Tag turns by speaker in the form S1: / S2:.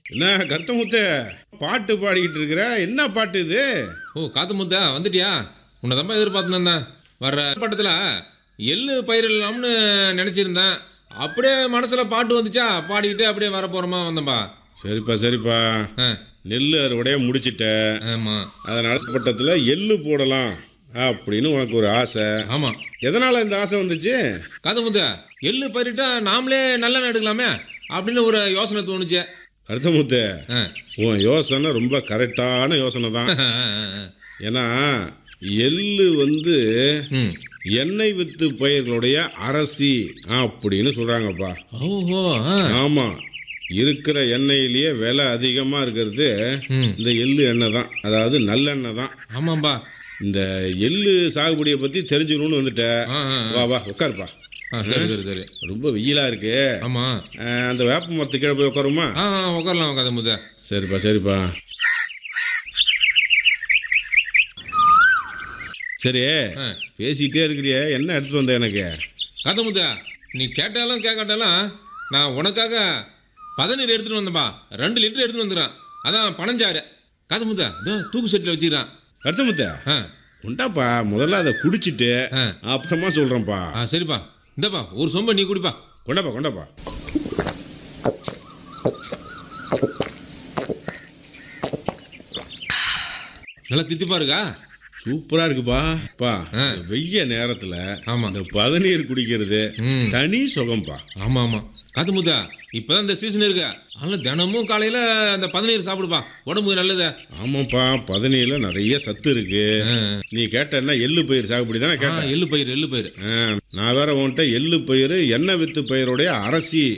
S1: என்ன கருத்தமுத்து பாட்டு பாடிக்கிட்டு இருக்கிற என்ன பாட்டு இது
S2: ஓ காத்து முத்தா வந்துட்டியா உன்னை தான் எதிர்பார்த்துன்னு இருந்தேன் வர்ற பட்டத்தில் எள்ளு பயிரிடலாம்னு நினச்சிருந்தேன் அப்படியே மனசில் பாட்டு வந்துச்சா பாடிக்கிட்டு அப்படியே வர போகிறோமா வந்தேன்பா
S1: சரிப்பா சரிப்பா
S2: ஆ
S1: நெல் அறுவடைய முடிச்சிட்ட
S2: ஆமாம்
S1: அதனால பட்டத்தில் எள்ளு போடலாம் அப்படின்னு உனக்கு ஒரு ஆசை
S2: ஆமாம்
S1: எதனால் இந்த ஆசை வந்துச்சு
S2: காத்து முத்தா எள்ளு பயிரிட்டா நாமளே நல்லெண்ணெய் எடுக்கலாமே அப்படின்னு ஒரு யோசனை தோணுச்சு
S1: கருத்தமுத்து
S2: ஆ
S1: உன் யோசனை ரொம்ப கரெக்டான யோசனை தான்
S2: ஆ, ஆ, ஆ.
S1: ஏன்னா எள்ளு வந்து
S2: ம்
S1: எண்ணெய் வித்து பயிர்களுடைய அரசி அப்படின்னு சொல்கிறாங்கப்பா
S2: ஓஹோ ஆ
S1: ஆமாம் இருக்கிற எண்ணெயிலேயே விலை அதிகமாக இருக்கிறது
S2: ம்
S1: இந்த எள்ளு எண்ணெய் தான் அதாவது நல்லெண்ணெய் தான்
S2: ஆமாம்பா
S1: இந்த எள்ளு சாகுபடியை பற்றி தெரிஞ்சுக்கணும்னு வந்துட்ட
S2: ஆ ஆ
S1: வா வா உட்காருப்பா
S2: ஆ சரி சரி சரி
S1: ரொம்ப வெயிலாக இருக்கு
S2: ஆமாம்
S1: அஹ், அந்த வேப்ப மரத்து கீழே போய் உட்காருமா
S2: ஆ ஆ, உட்காரலாம் காத்து முத்தா
S1: சரிப்பா சரிப்பா சரி
S2: ஆ
S1: பேசிக்கிட்டே இருக்கிறியே என்ன எடுத்துட்டு வந்த எனக்கு
S2: காத்த முத்தா நீ கேட்டாலும் கேட்காட்டாலும் நான் உனக்காக பதநீர் எடுத்துட்டு வந்தேன்பா ரெண்டு லிட்டர் எடுத்துட்டு வந்துடுறேன் அதான் பனஞ்சாறு காத்த முத்தா இதோ தூக்கு செட்டில் வச்சுக்கிறான்
S1: கருத்தமுத்த
S2: ஆ
S1: உண்டாப்பா முதல்ல அதை குடிச்சிட்டு
S2: ஆ.
S1: அப்புறமா சொல்கிறேன்ப்பா
S2: ஆ சரிப்பா இந்தப்பா ஒரு சொம்ப நீ குடிப்பா
S1: கொண்டாப்பா கொண்டாப்பா
S2: நல்லா தித்திப்பா இருக்கா
S1: சூப்பரா இருக்குப்பா பா
S2: ஆ.
S1: இந்த வெய்ய நேரத்துல
S2: ஆமா.
S1: இந்த பதநீர் குடிக்கிறது
S2: ம்
S1: தனி சுகம்பா
S2: ஆமாம் ஆமாம் காத்து முத்தா இப்போதான் இந்த சீசன் இருக்கு அதனால தினமும் காலையில் அந்த பதநீர் சாப்பிடுப்பா உடம்புக்கு நல்லது
S1: ஆமாப்பா பதநீர்ல நிறைய சத்து இருக்கு
S2: ஆ,
S1: நீ கேட்டன்னா எள்ளு பயிர் சாகுபடி தானே
S2: ஆ,
S1: கேட்ட
S2: எள்ளு பயிர் எள்ளு பயிர்
S1: ஆ, நான் வேற உன்கிட்ட எள்ளு பயிர் எண்ணெய் வித்து பயிருடைய அரசி